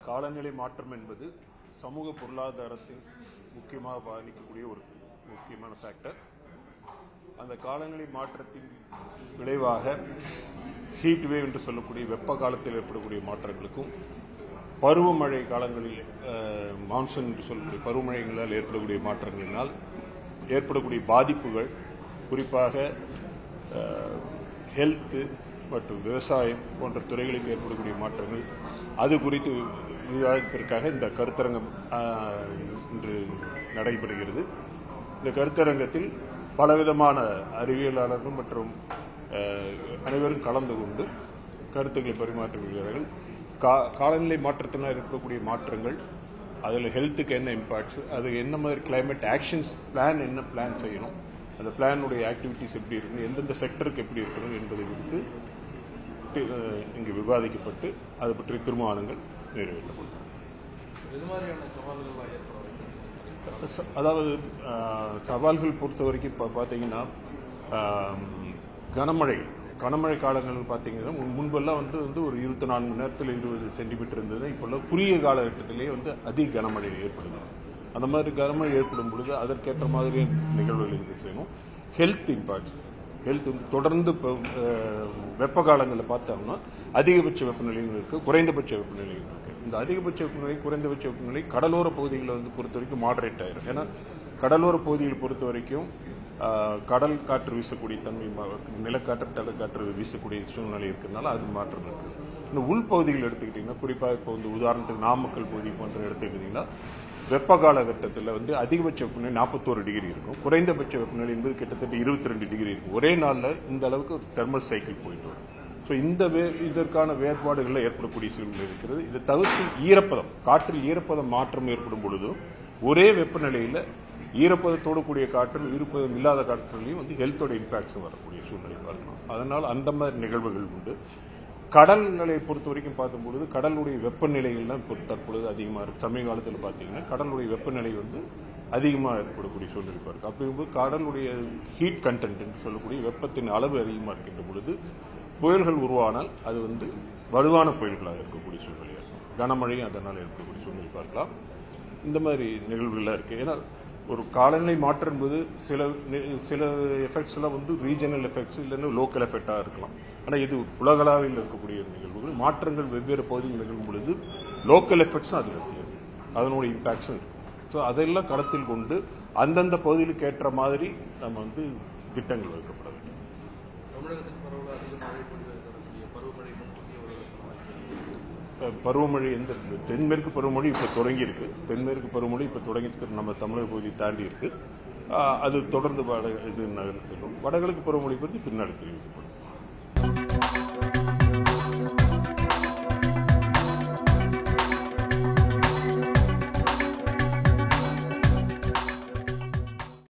காலநிலை மாற்றம் என்பது சமூக பொருளாதாரத்தில் முக்கியமாக பாதிக்கக்கூடிய ஒரு முக்கியமான ஃபேக்டர் அந்த காலநிலை மாற்றத்தின் விளைவாக ஹீட் வேவ் என்று சொல்லக்கூடிய வெப்ப காலத்தில் ஏற்படக்கூடிய மாற்றங்களுக்கும் பருவமழை காலங்களில் அஹ், மான்சூன் என்று சொல்லக்கூடிய பருவமழைகளால் ஏற்படக்கூடிய மாற்றங்களினால் ஏற்படக்கூடிய பாதிப்புகள் குறிப்பாக ஹெல்த்து மற்றும் விவசாயம் போன்ற துறைகளுக்கு ஏற்படக்கூடிய மாற்றங்கள் அது குறித்து விவாதத்திற்காக இந்த கருத்தரங்கம் அஹ், இன்று நடைபெறுகிறது இந்த கருத்தரங்கத்தில் பலவிதமான அறிவியலாளர்கள் மற்றும் அஹ், அனைவரும் கலந்து கொண்டு கருத்துக்களை பரிமாற்றி வருகிறார்கள் கா- காலநிலை மாற்றத்தினால் இருக்கக்கூடிய மாற்றங்கள் அதில் ஹெல்த்துக்கு என்ன இம்பாக்ட்ஸ் அது என்ன மாதிரி climate ஆக்ஷன்ஸ் பிளான் என்ன பிளான் செய்யணும் அந்த பிளானுடைய ஆக்டிவிட்டிஸ் எப்படி இருக்கணும் எந்தெந்த செக்டருக்கு எப்படி இருக்கணும் என்பதை குறித்து தி- அஹ், இங்கு விவாதிக்கப்பட்டு அது பற்றிய தீர்மானங்கள் நிறைவேற்றப்படும் இது மாதிரியான சவால்கள்லாம் ஏற்படும் ச- அதாவது அஹ், சவால்கள் பொறுத்த வரைக்கும் இப்போ பார்த்தீங்கன்னா ஆம், கனமழை கனமழை காலங்கள் பார்த்தீங்கன்னா முன்- முன்பெல்லாம் வந்து வந்து ஒரு இருபத்தி நான்கு மணி நேரத்தில் இருபது சென்டிமீட்டர் இருந்தது இப்போல்லாம் குறுகிய காலகட்டத்திலேயே வந்து அதிக கனமழை ஏற்படுது அந்த மாதிரி கனமழை ஏற்படும் பொழுது அதற்கேற்ற மாதிரி நிகழ்வுகள் இது செய்யணும் ஹெல்த் இம்பாக்ட்ஸ் ஹெல்த் வந்து தொடர்ந்து இப்போ அஹ், வெப்ப காலங்களில் பார்த்தோம்னா அதிகபட்ச வெப்பநிலையும் இருக்கு குறைந்தபட்ச வெப்பநிலையும் இருக்கு இந்த அதிகபட்ச வெப்பநிலை குறைந்தபட்ச வெப்பநிலை கடலோர பகுதிகளில் வந்து பொறுத்த வரைக்கும் மாடரேட் ஆயிரும் ஏன்னா கடலோர பகுதிகளை பொறுத்த வரைக்கும் ஆஹ், கடல் காற்று வீசக்கூடிய தன்மை மா- நிலக்காற்று தடக்காற்று வீசக்கூடிய சூழ்நிலை இருக்கிறதுனால அது மாற்றம் இருக்கு இந்த உள்பகுதிகள் எடுத்துக்கிட்டிங்கன்னா குறிப்பாக இப்போ வந்து உதாரணத்துக்கு நாமக்கல் பகுதி போன்ற எடுத்துக்கிட்டிங்கன்னா வெப்ப காலகட்டத்தில் வந்து அதிகபட்ச வெப்பநிலை நாற்பத்தோரு டிகிரி இருக்கும் குறைந்தபட்ச வெப்பநிலை என்பது கிட்டத்தட்ட இருபத்தி ரெண்டு டிகிரி இருக்கும் ஒரே நாளில் இந்த அளவுக்கு ஒரு தெர்மல் சைக்கிள் போயிட்டு வரும் ஸோ இந்த வே இதற்கான வேறுபாடுகளில் ஏற்படக்கூடிய சூழ்நிலை இருக்கிறது இதை தவிர்த்து ஈரப்பதம் காற்றில் ஈரப்பதம் மாற்றம் ஏற்படும் பொழுதும் ஒரே வெப்பநிலையில் ஈரப்பதத்தோடு கூடிய காற்றில் ஈரப்பதம் இல்லாத காற்றுலையும் வந்து ஹெல்த்தோட இம்பாக்ட்ஸ் வரக்கூடிய சூழ்நிலை பார்க்கலாம் அதனால் அந்த மாதிரி நிகழ்வுகள் உண்டு கடல் நிலையை பொறுத்த வரைக்கும் பார்க்கும்பொழுது கடலுடைய வெப்பநிலைகள்லாம் இப்போ தற்பொழுது அதிகமாக இருக்கு சமீப காலத்தில் பார்த்தீங்கன்னா கடலுடைய வெப்பநிலை வந்து அதிகமாக ஏற்படக்கூடிய சூழ்நிலை இருக்கு அப்படிங்கும்போது கடலுடைய ஹீட் கண்டென்ட் என்று சொல்லக்கூடிய வெப்பத்தின் அளவு அதிகமாக இருக்கின்ற பொழுது புயல்கள் உருவானால் அது வந்து வலுவான புயல்களாக இருக்கக்கூடிய சூழ்நிலையாக இருக்கும் கனமழையும் அதனால் இருக்கக்கூடிய சூழ்நிலை பார்க்கலாம் இந்த மாதிரி நிகழ்வுகள்லாம் இருக்கு ஏன்னா ஒரு காலநிலை மாற்றம் என்பது சில நி- சில எஃபெக்ட்ஸ் எல்லாம் வந்து ரீஜனல் எஃபெக்ட்ஸ் இல்லைன்னா லோக்கல் எஃபெக்டாக இருக்கலாம் ஆனால் இது உலகளாவில் இருக்கக்கூடிய நிகழ்வுகள் மாற்றங்கள் வெவ்வேறு பகுதிகள் நிகழும் பொழுது லோக்கல் எஃபெக்ட்ஸும் அதில் செய்யும் அதனுடைய இம்பாக்ட்ஸும் இருக்கு ஸோ அதெல்லாம் கருத்தில் கொண்டு அந்தந்த பகுதிகளுக்கு ஏற்ற மாதிரி நம்ம வந்து திட்டங்கள் வைக்கப்பட வேண்டும் தமிழகத்தின் பரவல அதிக மழை பொழிவு தரக்கூடிய பருவமழை முன்கூட்டிய வருவதற்கான வாய்ப்பு இப்ப பருவமழை எந்த தென்மேற்கு பருவமழை இப்போ தொடங்கி இருக்கு தென்மேற்கு பருவமழை இப்போ தொடங்கி இருக்கு நம்ம தமிழக பகுதி தாண்டி இருக்கு ஆஹ் அது தொடர்ந்து வட இது நகர்ந்து செல்லும் வடகிழக்கு பருவமழை பற்றி பின்னாடி தெரிவிக்கப்படும்